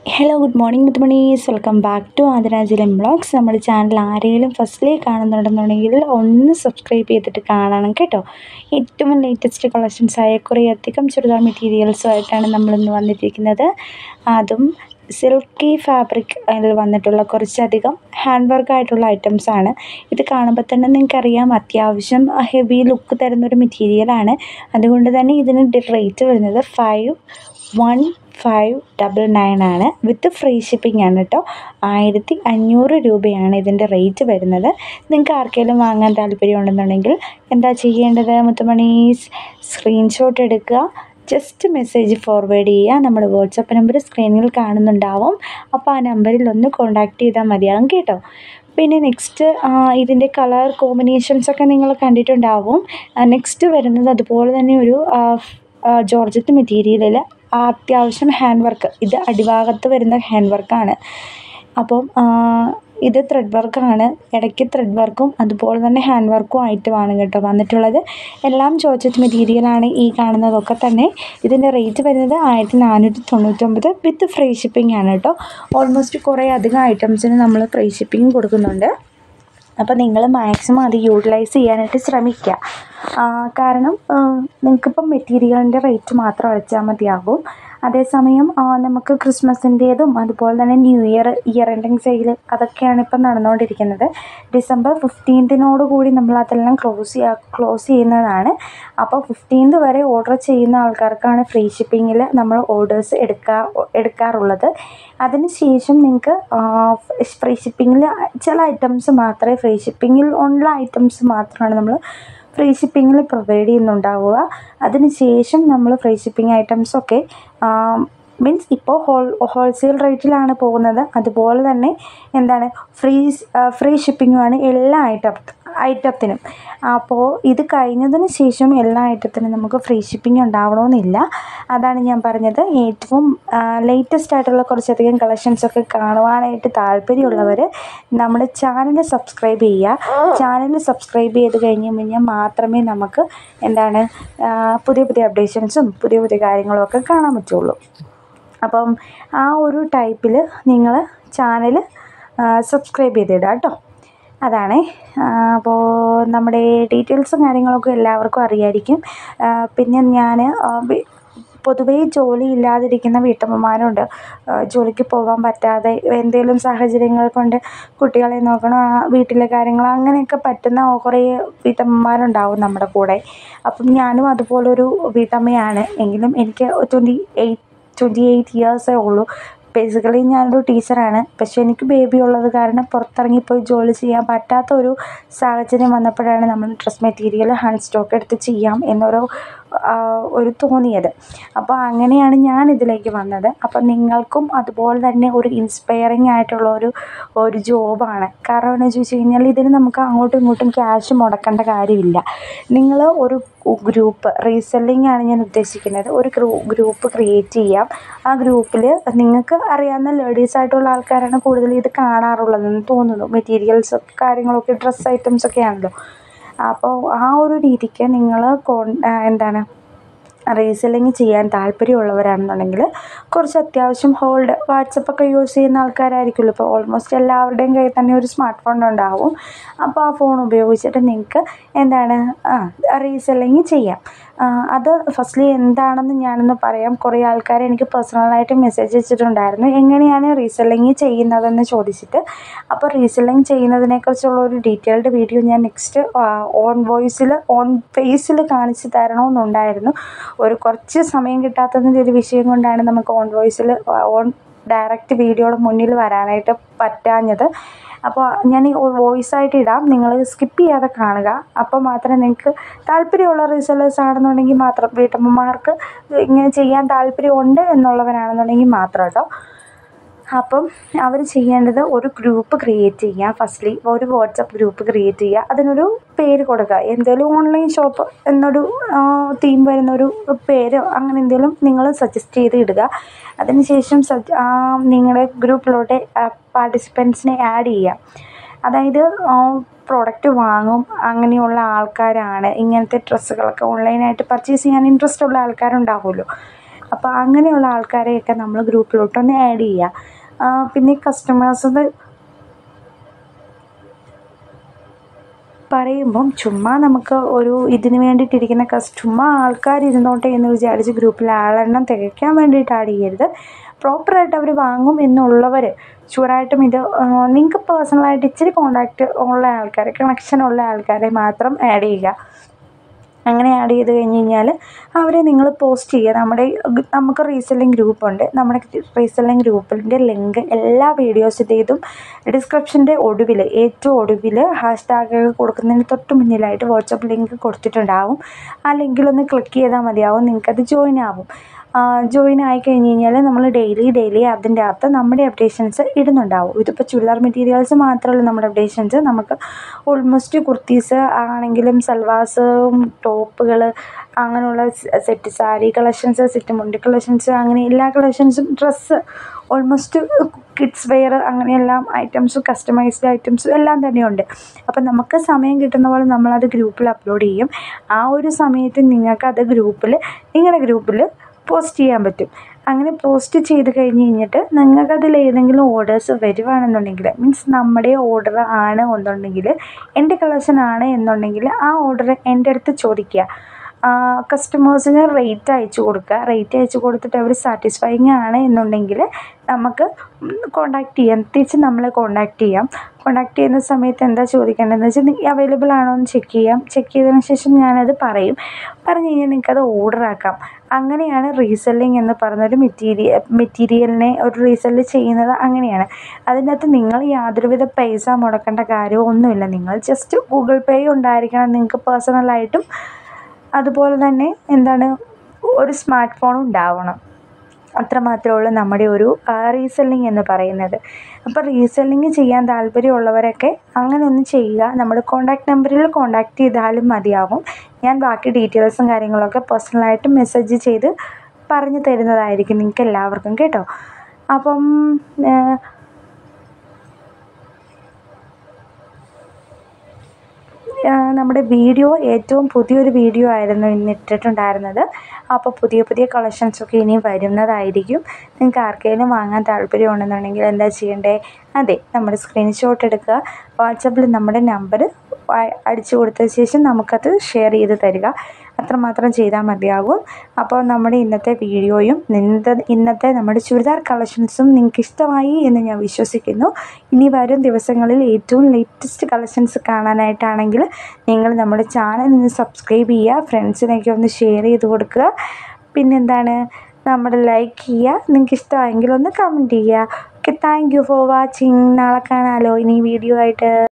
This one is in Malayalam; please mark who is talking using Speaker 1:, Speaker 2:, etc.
Speaker 1: ഹലോ ഗുഡ് മോർണിംഗ് മുത്തുമണീസ് വെൽക്കം ബാക്ക് ടു ആദരാജലം ബ്ലോഗ്സ് നമ്മുടെ ചാനൽ ആരെങ്കിലും ഫസ്റ്റിലേ കാണുന്നുണ്ടെന്നുണ്ടെങ്കിൽ ഒന്ന് സബ്സ്ക്രൈബ് ചെയ്തിട്ട് കാണണം കേട്ടോ ഏറ്റവും ലേറ്റസ്റ്റ് കളക്ഷൻസായ കുറേയധികം ചുരിദാർ മെറ്റീരിയൽസുമായിട്ടാണ് നമ്മളിന്ന് വന്നിരിക്കുന്നത് അതും സിൽക്കി ഫാബ്രിക് അതിൽ വന്നിട്ടുള്ള കുറച്ചധികം ഹാൻഡ് വർക്ക് ആയിട്ടുള്ള ഐറ്റംസ് ആണ് ഇത് കാണുമ്പോൾ തന്നെ നിങ്ങൾക്കറിയാം അത്യാവശ്യം ഹെവി ലുക്ക് തരുന്നൊരു മെറ്റീരിയലാണ് അതുകൊണ്ട് തന്നെ ഇതിന് റേറ്റ് വരുന്നത് five one five double nine ആണ് വിത്ത് ഫ്രീ ഷിപ്പിംഗ് ആണ് കേട്ടോ ആയിരത്തി അഞ്ഞൂറ് രൂപയാണ് ഇതിൻ്റെ റേറ്റ് വരുന്നത് നിങ്ങൾക്ക് ആർക്കെങ്കിലും വാങ്ങാൻ താല്പര്യം ഉണ്ടെന്നുണ്ടെങ്കിൽ എന്താ ചെയ്യേണ്ടത് മുത്തുമണീസ് സ്ക്രീൻഷോട്ട് എടുക്കുക ജസ്റ്റ് മെസ്സേജ് ഫോർവേഡ് ചെയ്യുക നമ്മുടെ വാട്സപ്പ് നമ്പർ സ്ക്രീനിൽ കാണുന്നുണ്ടാവും അപ്പോൾ ആ നമ്പറിൽ ഒന്ന് കോൺടാക്റ്റ് ചെയ്താൽ മതിയാകും കേട്ടോ പിന്നെ നെക്സ്റ്റ് ഇതിൻ്റെ കളർ കോമ്പിനേഷൻസ് ഒക്കെ നിങ്ങൾ കണ്ടിട്ടുണ്ടാവും നെക്സ്റ്റ് വരുന്നത് അതുപോലെ തന്നെ ഒരു ജോർജറ്റ് മെറ്റീരിയലിൽ അത്യാവശ്യം ഹാൻഡ് വർക്ക് ഇത് അടിഭാഗത്ത് വരുന്ന ഹാൻഡ് വർക്കാണ് അപ്പം ഇത് ത്രെഡ് വർക്കാണ് ഇടയ്ക്ക് ത്രെഡ് വർക്കും അതുപോലെ തന്നെ ഹാൻഡ് വർക്കും ആയിട്ടുമാണ് കേട്ടോ വന്നിട്ടുള്ളത് എല്ലാം ജോർജറ്റ് മെറ്റീരിയലാണ് ഈ കാണുന്നതൊക്കെ തന്നെ ഇതിൻ്റെ റേറ്റ് വരുന്നത് ആയിരത്തി നാനൂറ്റി തൊണ്ണൂറ്റൊമ്പത് വിത്ത് ഫ്രീ ഷിപ്പിംഗ് ആണ് കേട്ടോ ഓൾമോസ്റ്റ് കുറേ അധികം ഐറ്റംസിന് നമ്മൾ ഫ്രീ ഷിപ്പിംഗ് കൊടുക്കുന്നുണ്ട് അപ്പോൾ നിങ്ങൾ മാക്സിമം അത് യൂട്ടിലൈസ് ചെയ്യാനായിട്ട് ശ്രമിക്കുക കാരണം നിങ്ങൾക്കിപ്പം മെറ്റീരിയലിൻ്റെ റേറ്റ് മാത്രം അടച്ചാൽ മതിയാകും അതേസമയം നമുക്ക് ക്രിസ്മസിൻ്റേതും അതുപോലെ തന്നെ new year year ending sale അതൊക്കെയാണ് ഇപ്പം നടന്നുകൊണ്ടിരിക്കുന്നത് ഡിസംബർ ഫിഫ്റ്റീൻത്തിനോട് കൂടി നമ്മൾ അതെല്ലാം ക്ലോസ് ചെയ്യുക ക്ലോസ് ചെയ്യുന്നതാണ് അപ്പോൾ ഫിഫ്റ്റീൻത് വരെ ഓർഡർ ചെയ്യുന്ന ആൾക്കാർക്കാണ് ഫ്രീ ഷിപ്പിങ്ങിൽ നമ്മൾ ഓർഡേഴ്സ് എടുക്കാ എടുക്കാറുള്ളത് അതിന് ശേഷം നിങ്ങൾക്ക് ഫ്രീ ഷിപ്പിങ്ങിൽ ചില ഐറ്റംസ് മാത്രമേ ഫ്രീ ഷിപ്പിങ്ങിൽ ഉള്ള ഐറ്റംസ് മാത്രമാണ് നമ്മൾ ഫ്രീ ഷിപ്പിങ്ങിൽ പ്രൊവൈഡ് ചെയ്യുന്നുണ്ടാവുക അതിന് ശേഷം നമ്മൾ ഫ്രീ ഷിപ്പിംഗ് ഐറ്റംസൊക്കെ മീൻസ് ഇപ്പോൾ ഹോൾ ഹോൾസെയിൽ റേറ്റിലാണ് പോകുന്നത് അതുപോലെ തന്നെ എന്താണ് ഫ്രീ ഫ്രീ ഷിപ്പിങ്ങുമാണ് എല്ലാ ഐറ്റം ഐറ്റത്തിനും അപ്പോൾ ഇത് കഴിഞ്ഞതിന് ശേഷം എല്ലാ ഐറ്റത്തിനും നമുക്ക് ഫ്രീ ഷിപ്പിംഗ് ഉണ്ടാവണമെന്നില്ല അതാണ് ഞാൻ പറഞ്ഞത് ഏറ്റവും ലേറ്റസ്റ്റ് ആയിട്ടുള്ള കുറച്ചധികം കളക്ഷൻസൊക്കെ കാണുവാനായിട്ട് താല്പര്യമുള്ളവർ നമ്മുടെ ചാനൽ സബ്സ്ക്രൈബ് ചെയ്യുക ചാനൽ സബ്സ്ക്രൈബ് ചെയ്ത് കഴിഞ്ഞ് കഴിഞ്ഞാൽ മാത്രമേ നമുക്ക് എന്താണ് പുതിയ പുതിയ അപ്ഡേഷൻസും പുതിയ പുതിയ കാര്യങ്ങളും ഒക്കെ കാണാൻ പറ്റുള്ളൂ അപ്പം ആ ഒരു ടൈപ്പിൽ നിങ്ങൾ ചാനൽ സബ്സ്ക്രൈബ് ചെയ്തിടുക കേട്ടോ അതാണേ അപ്പോൾ നമ്മുടെ ഡീറ്റെയിൽസും കാര്യങ്ങളൊക്കെ എല്ലാവർക്കും അറിയായിരിക്കും പിന്നെ ഞാൻ പൊതുവേ ജോലി ഇല്ലാതിരിക്കുന്ന വീട്ടമ്മമാരുണ്ട് ജോലിക്ക് പോകാൻ പറ്റാതെ എന്തെങ്കിലും സാഹചര്യങ്ങൾ കൊണ്ട് കുട്ടികളെ നോക്കണം വീട്ടിലെ കാര്യങ്ങൾ അങ്ങനെയൊക്കെ പറ്റുന്ന കുറേ വീട്ടമ്മമാരുണ്ടാവും നമ്മുടെ കൂടെ അപ്പം ഞാനും അതുപോലൊരു വീട്ടമ്മയാണ് എങ്കിലും എനിക്ക് ട്വൻറ്റി എയ്റ്റ് ട്വൻറ്റി എയ്റ്റ് ഇയേഴ്സേ ഉള്ളൂ ബേസിക്കലി ഞാനൊരു ടീച്ചറാണ് പക്ഷേ എനിക്ക് ബേബി ഉള്ളത് കാരണം പുറത്തിറങ്ങിപ്പോയി ജോലി ചെയ്യാൻ പറ്റാത്ത ഒരു സാഹചര്യം വന്നപ്പോഴാണ് നമ്മൾ ഡ്രസ് മെറ്റീരിയൽ ഹാൻഡ് സ്റ്റോക്ക് എടുത്ത് ചെയ്യാം എന്നൊരു ഒരു തോന്നിയത് അപ്പോൾ അങ്ങനെയാണ് ഞാൻ ഇതിലേക്ക് വന്നത് അപ്പോൾ നിങ്ങൾക്കും അതുപോലെ തന്നെ ഒരു ഇൻസ്പയറിങ് ആയിട്ടുള്ള ഒരു ഒരു ജോബാണ് കാരണം എന്ന് വെച്ച് കഴിഞ്ഞാൽ ഇതിന് നമുക്ക് അങ്ങോട്ടും ഇങ്ങോട്ടും ക്യാഷ് മുടക്കേണ്ട കാര്യമില്ല നിങ്ങൾ ഒരു ഗ്രൂപ്പ് റീസെല്ലിംഗ് ആണ് ഞാൻ ഉദ്ദേശിക്കുന്നത് ഒരു ഗ്രൂപ്പ് ക്രിയേറ്റ് ചെയ്യാം ആ ഗ്രൂപ്പിൽ നിങ്ങൾക്ക് അറിയാവുന്ന ലേഡീസ് ആയിട്ടുള്ള ആൾക്കാരാണ് കൂടുതൽ ഇത് കാണാറുള്ളതെന്ന് തോന്നുന്നു മെറ്റീരിയൽസ് കാര്യങ്ങളൊക്കെ ഡ്രസ്സ് ഐറ്റംസ് ഒക്കെ ആണല്ലോ അപ്പോൾ ആ ഒരു രീതിക്ക് നിങ്ങൾ കോൺ എന്താണ് റീസെല്ലിങ് ചെയ്യാൻ താല്പര്യമുള്ളവരാണെന്നുണ്ടെങ്കിൽ കുറച്ച് അത്യാവശ്യം ഹോൾഡ് വാട്സപ്പൊക്കെ യൂസ് ചെയ്യുന്ന ആൾക്കാരായിരിക്കുമല്ലോ ഇപ്പോൾ ഓൾമോസ്റ്റ് എല്ലാവരുടെയും കയ്യിൽ തന്നെ ഒരു സ്മാർട്ട് ഫോൺ ഉണ്ടാവും അപ്പോൾ ആ ഫോൺ ഉപയോഗിച്ചിട്ട് നിങ്ങൾക്ക് എന്താണ് ആ റീസെല്ലിങ് ചെയ്യാം അത് ഫസ്റ്റ്ലി എന്താണെന്ന് ഞാനൊന്ന് പറയാം കുറേ ആൾക്കാർ എനിക്ക് പേഴ്സണലായിട്ട് മെസ്സേജ് അയച്ചിട്ടുണ്ടായിരുന്നു എങ്ങനെയാണ് റീസെല്ലിങ് ചെയ്യുന്നതെന്ന് ചോദിച്ചിട്ട് അപ്പോൾ റീസെല്ലിങ് ചെയ്യുന്നതിനെക്കുറിച്ചുള്ള ഒരു ഡീറ്റെയിൽഡ് വീഡിയോ ഞാൻ നെക്സ്റ്റ് ഓൺ വോയിസിൽ ഓൺ ഫേസിൽ കാണിച്ച് തരണമെന്നുണ്ടായിരുന്നു ഒരു കുറച്ച് സമയം കിട്ടാത്തതിൻ്റെ ഒരു വിഷയം കൊണ്ടാണ് നമുക്ക് ഓൺ വോയിസിൽ ഓൺ ഡയറക്റ്റ് വീഡിയോയുടെ മുന്നിൽ വരാനായിട്ട് പറ്റാഞ്ഞത് അപ്പോൾ ഞാൻ ഈ വോയിസ് ആയിട്ട് ഇടാം നിങ്ങൾ സ്കിപ്പ് ചെയ്യാതെ കാണുക അപ്പോൾ മാത്രമേ നിങ്ങൾക്ക് താല്പര്യമുള്ള റീസെല്ലേഴ്സ് ആണെന്നുണ്ടെങ്കിൽ മാത്രം വീട്ടമ്മമാർക്ക് ഇങ്ങനെ ചെയ്യാൻ താല്പര്യമുണ്ട് എന്നുള്ളവരാണെന്നുണ്ടെങ്കിൽ മാത്രം കേട്ടോ അപ്പം അവർ ചെയ്യേണ്ടത് ഒരു ഗ്രൂപ്പ് ക്രിയേറ്റ് ചെയ്യുക ഫസ്റ്റ്ലി ഒരു വാട്സപ്പ് ഗ്രൂപ്പ് ക്രിയേറ്റ് ചെയ്യുക അതിനൊരു പേര് കൊടുക്കുക എന്തെങ്കിലും ഓൺലൈൻ ഷോപ്പ് എന്നൊരു തീം വരുന്നൊരു പേരോ അങ്ങനെ എന്തെങ്കിലും നിങ്ങൾ സജസ്റ്റ് ചെയ്ത് ഇടുക അതിനുശേഷം നിങ്ങളുടെ ഗ്രൂപ്പിലോട്ട് പാർട്ടിസിപ്പൻസിനെ ആഡ് ചെയ്യുക അതായത് പ്രോഡക്റ്റ് വാങ്ങും അങ്ങനെയുള്ള ആൾക്കാരാണ് ഇങ്ങനത്തെ ഡ്രസ്സുകളൊക്കെ ഓൺലൈനായിട്ട് പർച്ചേസ് ചെയ്യാൻ ഇൻട്രസ്റ്റ് ഉള്ള ആൾക്കാരുണ്ടാവുമല്ലോ അപ്പോൾ അങ്ങനെയുള്ള ആൾക്കാരെയൊക്കെ നമ്മൾ ഗ്രൂപ്പിലോട്ടൊന്ന് ആഡ് ചെയ്യുക പിന്നെ കസ്റ്റമേഴ്സിന് പറയുമ്പം ചുമ്മാ നമുക്ക് ഒരു ഇതിന് വേണ്ടിയിട്ടിരിക്കുന്ന കസ് ചുമ്മാ ആൾക്കാർ ഇരുന്നോട്ടെ എന്ന് വിചാരിച്ച് ഗ്രൂപ്പിൽ ആളെണ്ണം തികയ്ക്കാൻ വേണ്ടിയിട്ട് ആഡ് ചെയ്യരുത് പ്രോപ്പറായിട്ട് അവർ വാങ്ങും എന്നുള്ളവർ ഷുവറായിട്ടും ഇത് നിങ്ങൾക്ക് പേഴ്സണലായിട്ട് ഇച്ചിരി കോണ്ടാക്റ്റ് ഉള്ള ആൾക്കാരെ കണക്ഷൻ ഉള്ള ആൾക്കാരെ മാത്രം ആഡ് ചെയ്യുക അങ്ങനെ ആഡ് ചെയ്ത് കഴിഞ്ഞ് കഴിഞ്ഞാൽ അവരെ നിങ്ങൾ പോസ്റ്റ് ചെയ്യുക നമ്മുടെ നമുക്ക് റീസെല്ലിംഗ് ഗ്രൂപ്പുണ്ട് നമ്മുടെ റീസെല്ലിംഗ് ഗ്രൂപ്പിൻ്റെ ലിങ്ക് എല്ലാ വീഡിയോസിൻ്റേതും ഡിസ്ക്രിപ്ഷൻ്റെ ഒടുവിൽ ഏറ്റവും ഒടുവിൽ ഹാഷ് ടാഗ് കൊടുക്കുന്നതിന് തൊട്ട് മുന്നിലായിട്ട് വാട്സപ്പ് ലിങ്ക് കൊടുത്തിട്ടുണ്ടാവും ആ ലിങ്കിലൊന്ന് ക്ലിക്ക് ചെയ്താൽ മതിയാവും നിങ്ങൾക്കത് ജോയിൻ ആവും ജോയിൻ ആയി കഴിഞ്ഞ് കഴിഞ്ഞാൽ നമ്മൾ ഡെയിലി ഡെയിലി അതിൻ്റെ അകത്ത് നമ്മുടെ അപ്ഡേഷൻസ് ഇടുന്നുണ്ടാവും ഇതിപ്പോൾ ചുരിദാർ മെറ്റീരിയൽസ് മാത്രമല്ല നമ്മുടെ അപ്ഡേഷൻസ് നമുക്ക് ഓൾമോസ്റ്റ് കുർത്തീസ് ആണെങ്കിലും സൽവാസും ടോപ്പുകൾ അങ്ങനെയുള്ള സെറ്റ് സാരി കളക്ഷൻസ് സെറ്റ് മുണ്ട് കളക്ഷൻസ് അങ്ങനെ എല്ലാ കളക്ഷൻസും ഡ്രസ്സ് ഓൾമോസ്റ്റ് കിഡ്സ് വെയർ അങ്ങനെയെല്ലാം ഐറ്റംസും കസ്റ്റമൈസ്ഡ് ഐറ്റംസും എല്ലാം തന്നെയുണ്ട് അപ്പം നമുക്ക് സമയം കിട്ടുന്ന പോലെ നമ്മളത് ഗ്രൂപ്പിൽ അപ്ലോഡ് ചെയ്യും ആ ഒരു സമയത്ത് നിങ്ങൾക്കത് ഗ്രൂപ്പിൽ നിങ്ങളുടെ ഗ്രൂപ്പിൽ പോസ്റ്റ് ചെയ്യാൻ പറ്റും അങ്ങനെ പോസ്റ്റ് ചെയ്ത് കഴിഞ്ഞ് കഴിഞ്ഞിട്ട് നിങ്ങൾക്കതിൽ ഏതെങ്കിലും ഓർഡേഴ്സ് വരുവാണെന്നുണ്ടെങ്കിൽ മീൻസ് നമ്മുടെ ഓർഡർ ആണ് എന്നുണ്ടെങ്കിൽ എൻ്റെ കളക്ഷൻ ആണ് എന്നുണ്ടെങ്കിൽ ആ ഓർഡർ എൻ്റെ അടുത്ത് ചോദിക്കുക കസ്റ്റമേഴ്സിന് റേറ്റ് അയച്ചു കൊടുക്കുക റേറ്റ് അയച്ചു കൊടുത്തിട്ട് അവർ സാറ്റിസ്ഫൈങ് ആണ് എന്നുണ്ടെങ്കിൽ നമുക്ക് കോണ്ടാക്ട് ചെയ്യാം തിരിച്ച് നമ്മളെ കോണ്ടാക്ട് ചെയ്യാം കോണ്ടാക്ട് ചെയ്യുന്ന സമയത്ത് എന്താ ചോദിക്കേണ്ടതെന്ന് വെച്ചാൽ അവൈലബിൾ ആണോ എന്ന് ചെക്ക് ചെയ്യാം ചെക്ക് ചെയ്തതിന് ശേഷം ഞാനത് പറയും പറഞ്ഞു കഴിഞ്ഞാൽ നിങ്ങൾക്കത് ഓർഡർ ആക്കാം അങ്ങനെയാണ് റീസെല്ലിംഗ് എന്ന് പറഞ്ഞൊരു മെറ്റീരിയൽ മെറ്റീരിയലിനെ ഒരു റീസെല്ല് ചെയ്യുന്നത് അങ്ങനെയാണ് അതിനകത്ത് നിങ്ങൾ യാതൊരുവിധ പൈസ മുടക്കേണ്ട കാര്യമോ ഒന്നുമില്ല നിങ്ങൾ ജസ്റ്റ് ഗൂഗിൾ പേ ഉണ്ടായിരിക്കണം നിങ്ങൾക്ക് പേഴ്സണലായിട്ടും അതുപോലെ തന്നെ എന്താണ് ഒരു സ്മാർട്ട് ഫോൺ ഉണ്ടാവണം അത്ര മാത്രമേ ഉള്ളൂ നമ്മുടെ ഒരു റീസെല്ലിംഗ് എന്ന് പറയുന്നത് അപ്പോൾ റീസെല്ലിംഗ് ചെയ്യാൻ താല്പര്യമുള്ളവരൊക്കെ അങ്ങനെ ഒന്ന് ചെയ്യുക നമ്മുടെ കോണ്ടാക്ട് നമ്പറിൽ കോണ്ടാക്ട് ചെയ്താലും മതിയാവും ഞാൻ ബാക്കി ഡീറ്റെയിൽസും കാര്യങ്ങളൊക്കെ പേഴ്സണലായിട്ട് മെസ്സേജ് ചെയ്ത് പറഞ്ഞു തരുന്നതായിരിക്കും നിങ്ങൾക്ക് എല്ലാവർക്കും കേട്ടോ അപ്പം നമ്മുടെ വീഡിയോ ഏറ്റവും പുതിയൊരു വീഡിയോ ആയിരുന്നു ഇന്ന് ഇട്ടിട്ടുണ്ടായിരുന്നത് അപ്പോൾ പുതിയ പുതിയ കളക്ഷൻസൊക്കെ ഇനി വരുന്നതായിരിക്കും നിങ്ങൾക്ക് ആർക്കെങ്കിലും വാങ്ങാൻ താല്പര്യമുണ്ടെന്നുണ്ടെങ്കിൽ എന്താ ചെയ്യേണ്ടത് അതെ നമ്മുടെ സ്ക്രീൻഷോട്ട് എടുക്കുക വാട്സപ്പിൽ നമ്മുടെ നമ്പർ അടിച്ചു കൊടുത്ത ശേഷം നമുക്കത് ഷെയർ ചെയ്ത് തരിക അത്രമാത്രം ചെയ്താൽ മതിയാകും അപ്പോൾ നമ്മുടെ ഇന്നത്തെ വീഡിയോയും ഇന്നത്തെ ഇന്നത്തെ നമ്മുടെ ചുരിദാർ കളക്ഷൻസും നിങ്ങൾക്ക് ഇഷ്ടമായി എന്ന് ഞാൻ വിശ്വസിക്കുന്നു ഇനി വരും ദിവസങ്ങളിൽ ഏറ്റവും ലേറ്റസ്റ്റ് കളക്ഷൻസ് കാണാനായിട്ടാണെങ്കിൽ നിങ്ങൾ നമ്മുടെ ചാനൽ ഒന്ന് സബ്സ്ക്രൈബ് ചെയ്യുക ഫ്രണ്ട്സിനൊക്കെ ഒന്ന് ഷെയർ ചെയ്ത് കൊടുക്കുക പിന്നെന്താണ് നമ്മുടെ ലൈക്ക് ചെയ്യുക നിങ്ങൾക്ക് ഇഷ്ടമായെങ്കിൽ ഒന്ന് കമൻറ്റ് ചെയ്യുക okay thank you for watching നാളെ കാണാമല്ലോ ഇനി വീഡിയോ ആയിട്ട്